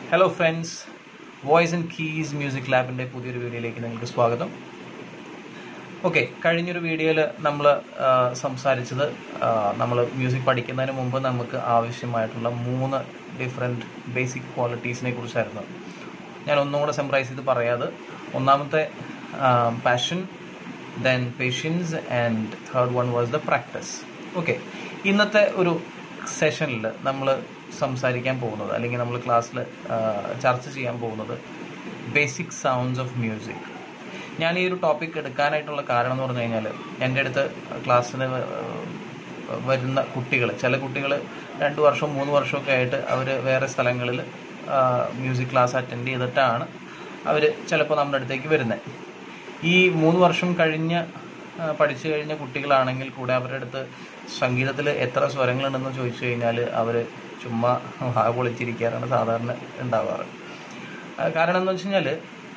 hello friends voice and keys music ലാബിൻ്റെ പുതിയൊരു വീഡിയോയിലേക്ക് നിങ്ങൾക്ക് സ്വാഗതം ഓക്കെ കഴിഞ്ഞൊരു വീഡിയോയിൽ നമ്മൾ സംസാരിച്ചത് നമ്മൾ മ്യൂസിക് പഠിക്കുന്നതിന് മുമ്പ് നമുക്ക് ആവശ്യമായിട്ടുള്ള മൂന്ന് ഡിഫറെൻറ്റ് ബേസിക് ക്വാളിറ്റീസിനെ കുറിച്ചായിരുന്നു ഞാൻ ഒന്നും കൂടെ സെമ്പറൈസ് ചെയ്ത് പറയാതെ ഒന്നാമത്തെ passion then patience and third one was the practice okay ഇന്നത്തെ ഒരു സെഷനിൽ നമ്മൾ സംസാരിക്കാൻ പോകുന്നത് അല്ലെങ്കിൽ നമ്മൾ ക്ലാസ്സിൽ ചർച്ച ചെയ്യാൻ പോകുന്നത് ബേസിക് സൗണ്ട്സ് ഓഫ് മ്യൂസിക് ഞാൻ ഈ ഒരു ടോപ്പിക് എടുക്കാനായിട്ടുള്ള കാരണം എന്ന് പറഞ്ഞു കഴിഞ്ഞാൽ എൻ്റെ അടുത്ത് ക്ലാസ്സിന് വരുന്ന കുട്ടികൾ ചില കുട്ടികൾ രണ്ട് വർഷം മൂന്ന് വർഷമൊക്കെ ആയിട്ട് അവർ വേറെ സ്ഥലങ്ങളിൽ മ്യൂസിക് ക്ലാസ് അറ്റൻഡ് ചെയ്തിട്ടാണ് അവർ ചിലപ്പോൾ നമ്മുടെ അടുത്തേക്ക് വരുന്നത് ഈ മൂന്ന് വർഷം കഴിഞ്ഞ് പഠിച്ചു കഴിഞ്ഞ കുട്ടികളാണെങ്കിൽ കൂടെ അവരുടെ അടുത്ത് സംഗീതത്തിൽ എത്ര സ്വരങ്ങളുണ്ടെന്ന് ചോദിച്ചു കഴിഞ്ഞാൽ അവർ ചുമ്മാ വാ പൊളിച്ചിരിക്കാറാണ് സാധാരണ ഉണ്ടാവാറ് കാരണം എന്ന് വെച്ച് കഴിഞ്ഞാൽ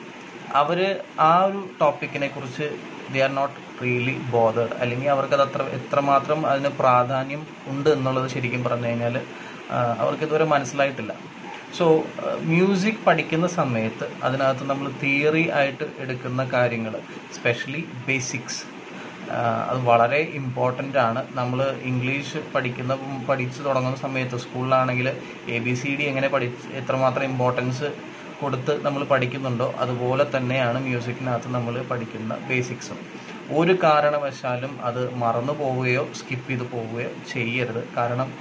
അവർ ആ ഒരു ടോപ്പിക്കിനെ കുറിച്ച് they are not really bothered അല്ലെങ്കിൽ അവർക്കത് അത്ര എത്രമാത്രം അതിന് പ്രാധാന്യം ഉണ്ട് എന്നുള്ളത് ശരിക്കും പറഞ്ഞു കഴിഞ്ഞാൽ അവർക്ക് ഇതുവരെ മനസ്സിലായിട്ടില്ല സോ മ്യൂസിക് പഠിക്കുന്ന സമയത്ത് അതിനകത്ത് നമ്മൾ തിയറി ആയിട്ട് എടുക്കുന്ന കാര്യങ്ങൾ സ്പെഷ്യലി ബേസിക്സ് അത് വളരെ ഇമ്പോർട്ടൻ്റ് ആണ് നമ്മൾ ഇംഗ്ലീഷ് പഠിക്കുന്ന പഠിച്ചു തുടങ്ങുന്ന സമയത്ത് സ്കൂളിലാണെങ്കിൽ എ ബി സി ഡി എങ്ങനെ പഠിച്ച് എത്രമാത്രം ഇമ്പോർട്ടൻസ് കൊടുത്ത് നമ്മൾ പഠിക്കുന്നുണ്ടോ അതുപോലെ തന്നെയാണ് മ്യൂസിക്കിനകത്ത് നമ്മൾ പഠിക്കുന്ന ബേസിക്സും ഒരു കാരണവശാലും അത് മറന്നു പോവുകയോ സ്കിപ്പ് ചെയ്ത് പോവുകയോ ചെയ്യരുത് കാരണം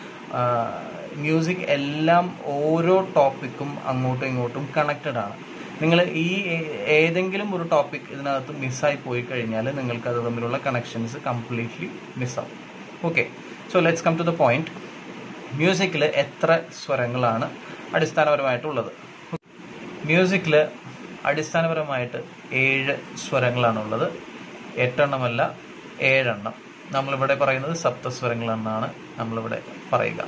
മ്യൂസിക് എല്ലാം ഓരോ ടോപ്പിക്കും അങ്ങോട്ടും ഇങ്ങോട്ടും കണക്റ്റഡ് ആണ് നിങ്ങൾ ഈ ഏതെങ്കിലും ഒരു ടോപ്പിക് ഇതിനകത്ത് മിസ്സായി പോയി കഴിഞ്ഞാൽ നിങ്ങൾക്ക് അത് തമ്മിലുള്ള കണക്ഷൻസ് കംപ്ലീറ്റ്ലി മിസ്സാവും okay so let's come to the point മ്യൂസിക്കിൽ എത്ര സ്വരങ്ങളാണ് അടിസ്ഥാനപരമായിട്ടുള്ളത് മ്യൂസിക്കിൽ അടിസ്ഥാനപരമായിട്ട് ഏഴ് സ്വരങ്ങളാണുള്ളത് എട്ടെണ്ണമല്ല ഏഴെണ്ണം നമ്മളിവിടെ പറയുന്നത് സപ്തസ്വരങ്ങളെന്നാണ് നമ്മളിവിടെ പറയുക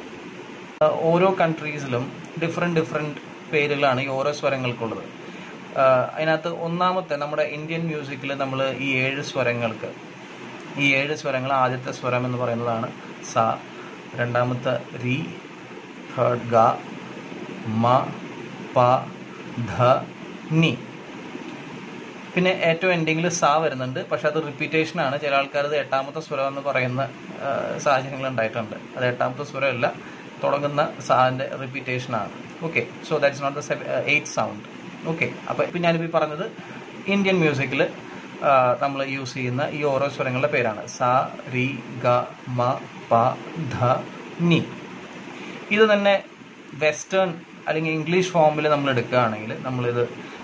ഓരോ കൺട്രീസിലും ഡിഫറെൻറ്റ് ഡിഫറെൻറ്റ് പേരുകളാണ് ഈ ഓരോ സ്വരങ്ങൾക്കുള്ളത് അതിനകത്ത് ഒന്നാമത്തെ നമ്മുടെ ഇന്ത്യൻ മ്യൂസിക്കിൽ നമ്മൾ ഈ ഏഴ് സ്വരങ്ങൾക്ക് ഈ ഏഴ് സ്വരങ്ങൾ ആദ്യത്തെ സ്വരം എന്ന് പറയുന്നതാണ് സ രണ്ടാമത്തെ രി തേർഡ് ഗ മ പ ധ നി പിന്നെ ഏറ്റവും എൻഡിങ്ങിൽ സ വരുന്നുണ്ട് പക്ഷെ അത് റിപ്പീറ്റേഷൻ ആണ് ചില ആൾക്കാർ അത് എട്ടാമത്തെ സ്വരം എന്ന് പറയുന്ന സാഹചര്യങ്ങൾ ഉണ്ടായിട്ടുണ്ട് അത് എട്ടാമത്തെ സ്വരമല്ല തുടങ്ങുന്ന സാറിൻ്റെ റിപ്പീറ്റേഷൻ ആണ് okay so that's not the eight sound okay അപ്പോൾ ഇപ്പം ഞാനിപ്പോൾ പറഞ്ഞത് ഇന്ത്യൻ മ്യൂസിക്കിൽ നമ്മൾ യൂസ് ചെയ്യുന്ന ഈ ഓരോ സ്വരങ്ങളുടെ പേരാണ് സ രി ഗ മ പ ധ നി ഇത് തന്നെ വെസ്റ്റേൺ അല്ലെങ്കിൽ ഇംഗ്ലീഷ് ഫോമിൽ നമ്മൾ എടുക്കുകയാണെങ്കിൽ നമ്മളിത്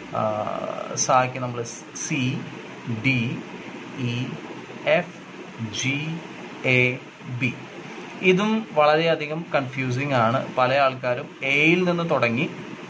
സാക്ക് നമ്മൾ C D E F G A B ഇതും വളരെയധികം കൺഫ്യൂസിങ് ആണ് പല ആൾക്കാരും എയിൽ നിന്ന് തുടങ്ങി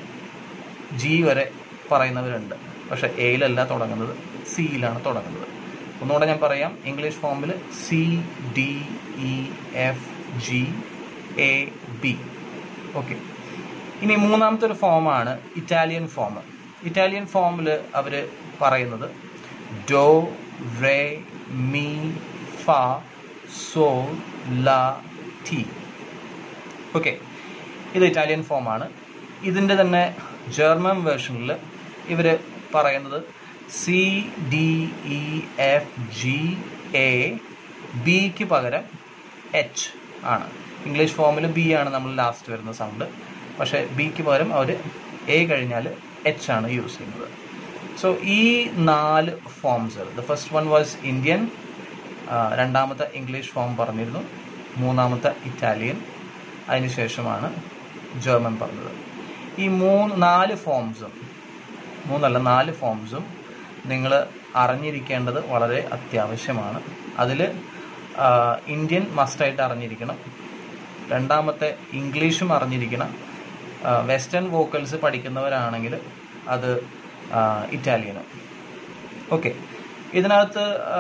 ജി വരെ പറയുന്നവരുണ്ട് പക്ഷെ എയിലല്ല തുടങ്ങുന്നത് സിയിലാണ് തുടങ്ങുന്നത് ഒന്നുകൂടെ ഞാൻ പറയാം ഇംഗ്ലീഷ് ഫോമിൽ C D E F G A B okay ഇനി മൂന്നാമത്തെ ഒരു ഫോമാണ് ഇറ്റാലിയൻ ഫോം ഇറ്റാലിയൻ ഫോമിൽ അവർ പറയുന്നത് do re mi fa so la ti okay ഇത് ഇറ്റാലിയൻ ഫോമാണ് ഇതിൻ്റെ തന്നെ ജർമ്മൻ വേർഷനിൽ ഇവർ പറയുന്നത് C D E F G A ബിക്ക് പകരം എച്ച് ആണ് ഇംഗ്ലീഷ് ഫോമിൽ ബി ആണ് നമ്മൾ ലാസ്റ്റ് വരുന്ന സൗണ്ട് പക്ഷേ ബിക്ക് പകരം അവർ എ കഴിഞ്ഞാൽ എച്ച് ആണ് യൂസ് ചെയ്യുന്നത് സോ ഈ നാല് forms the first one was Indian രണ്ടാമത്തെ ഇംഗ്ലീഷ് ഫോം പറഞ്ഞിരുന്നു മൂന്നാമത്തെ ഇറ്റാലിയൻ അതിനുശേഷമാണ് ജർമ്മൻ പറഞ്ഞത് ഈ മൂന്ന് നാല് ഫോംസും മൂന്നല്ല നാല് ഫോംസും നിങ്ങൾ അറിഞ്ഞിരിക്കേണ്ടത് വളരെ അത്യാവശ്യമാണ് അതിൽ ഇന്ത്യൻ മസ്റ്റായിട്ട് അറിഞ്ഞിരിക്കണം രണ്ടാമത്തെ ഇംഗ്ലീഷും അറിഞ്ഞിരിക്കണം വെസ്റ്റേൺ വോക്കൽസ് പഠിക്കുന്നവരാണെങ്കിൽ അത് ഇറ്റാലിയനും ഓക്കെ ഇതിനകത്ത്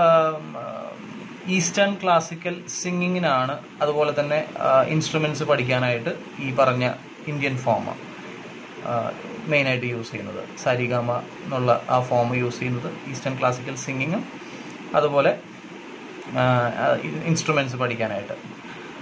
ഈസ്റ്റേൺ ക്ലാസിക്കൽ സിംഗിങ്ങിനാണ് അതുപോലെ തന്നെ ഇൻസ്ട്രുമെൻറ്റ്സ് പഠിക്കാനായിട്ട് ഈ പറഞ്ഞ ഇന്ത്യൻ ഫോം മെയിനായിട്ട് യൂസ് ചെയ്യുന്നത് സരിഗമ എന്നുള്ള ആ ഫോം യൂസ് ചെയ്യുന്നത് ഈസ്റ്റേൺ ക്ലാസിക്കൽ സിംഗിങ്ങും അതുപോലെ ഇൻസ്ട്രുമെൻറ്റ്സ് പഠിക്കാനായിട്ട്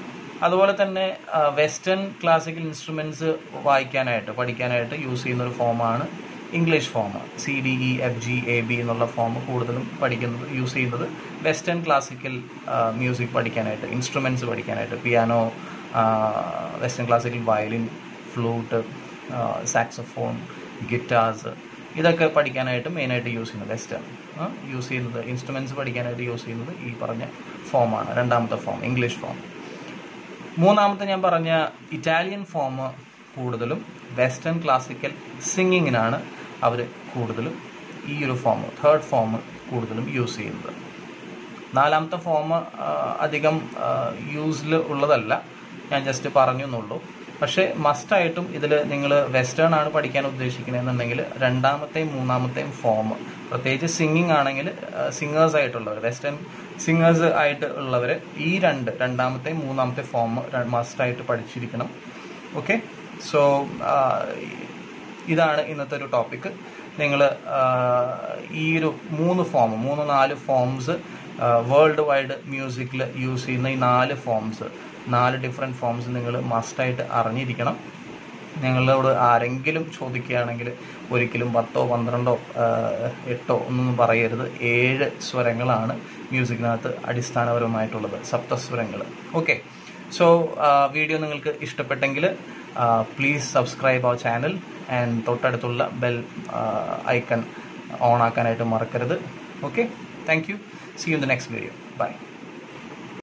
അതുപോലെ തന്നെ വെസ്റ്റേൺ ക്ലാസിക്കൽ ഇൻസ്ട്രുമെന്റ്സ് വായിക്കാനായിട്ട് പഠിക്കാനായിട്ട് യൂസ് ചെയ്യുന്ന ഒരു ഫോമാണ് English form C D E F G A B എന്നുള്ള ഫോം കൂടുതലും പഠിക്കുന്നത് യൂസ് ചെയ്യുന്നത് വെസ്റ്റേൺ ക്ലാസിക്കൽ മ്യൂസിക് പഠിക്കാനായിട്ട് ഇൻസ്ട്രുമെന്റ്സ് പഠിക്കാനായിട്ട് piano western classical violin flute saxophone guitars ഇതൊക്കെ പഠിക്കാനായിട്ട് മെയിനായിട്ട് യൂസ് ചെയ്യുന്നത് വെസ്റ്റേൺ യൂസ് ചെയ്യുന്നത് ഇൻസ്ട്രുമെന്റ്സ് പഠിക്കാനായിട്ട് യൂസ് ചെയ്യുന്നത് ഈ പറഞ്ഞ ഫോമാണ് രണ്ടാമത്തെ ഫോം ഇംഗ്ലീഷ് ഫോം മൂന്നാമത്തെ ഞാൻ പറഞ്ഞ ഇറ്റാലിയൻ ഫോം കൂടുതലും വെസ്റ്റേൺ ക്ലാസിക്കൽ സിംഗിങ്ങിനാണ് അവർ കൂടുതലും ഈ ഒരു ഫോം തേർഡ് ഫോം കൂടുതലും യൂസ് ചെയ്യുന്നത് നാലാമത്തെ ഫോം അധികം യൂസിൽ ഉള്ളതല്ല ഞാൻ ജസ്റ്റ് പറഞ്ഞു എന്നുള്ളൂ പക്ഷേ മസ്റ്റായിട്ടും ഇതിൽ നിങ്ങൾ വെസ്റ്റേൺ ആണ് പഠിക്കാൻ ഉദ്ദേശിക്കുന്നതെന്നുണ്ടെങ്കിൽ രണ്ടാമത്തെയും മൂന്നാമത്തെയും ഫോം പ്രത്യേകിച്ച് സിംഗിങ് ആണെങ്കിൽ സിംഗേഴ്സ് ആയിട്ടുള്ളവർ വെസ്റ്റേൺ സിംഗേഴ്സ് ആയിട്ട് ഉള്ളവർ ഈ രണ്ട് രണ്ടാമത്തെയും മൂന്നാമത്തെ ഫോം മസ്റ്റായിട്ട് പഠിച്ചിരിക്കണം ഓക്കെ സോ ഇതാണ് ഇന്നത്തെ ഒരു ടോപ്പിക്ക് നിങ്ങൾ ഈ ഒരു മൂന്ന് ഫോം മൂന്ന് നാല് ഫോംസ് വേൾഡ് വൈഡ് മ്യൂസിക്കിൽ യൂസ് ചെയ്യുന്ന ഈ നാല് ഫോംസ് നാല് ഡിഫറെൻറ്റ് ഫോംസ് നിങ്ങൾ മസ്റ്റായിട്ട് അറിഞ്ഞിരിക്കണം നിങ്ങളോട് ആരെങ്കിലും ചോദിക്കുകയാണെങ്കിൽ ഒരിക്കലും പത്തോ പന്ത്രണ്ടോ എട്ടോ ഒന്നും പറയരുത് ഏഴ് സ്വരങ്ങളാണ് മ്യൂസിക്കിനകത്ത് അടിസ്ഥാനപരമായിട്ടുള്ളത് സപ്തസ്വരങ്ങൾ ഓക്കെ സോ വീഡിയോ നിങ്ങൾക്ക് ഇഷ്ടപ്പെട്ടെങ്കിൽ please subscribe our channel and തൊട്ടടുത്തുള്ള ബെൽ ഐക്കൺ ഓൺ ആക്കാനായിട്ട് മറക്കരുത് okay thank you see you in the next video by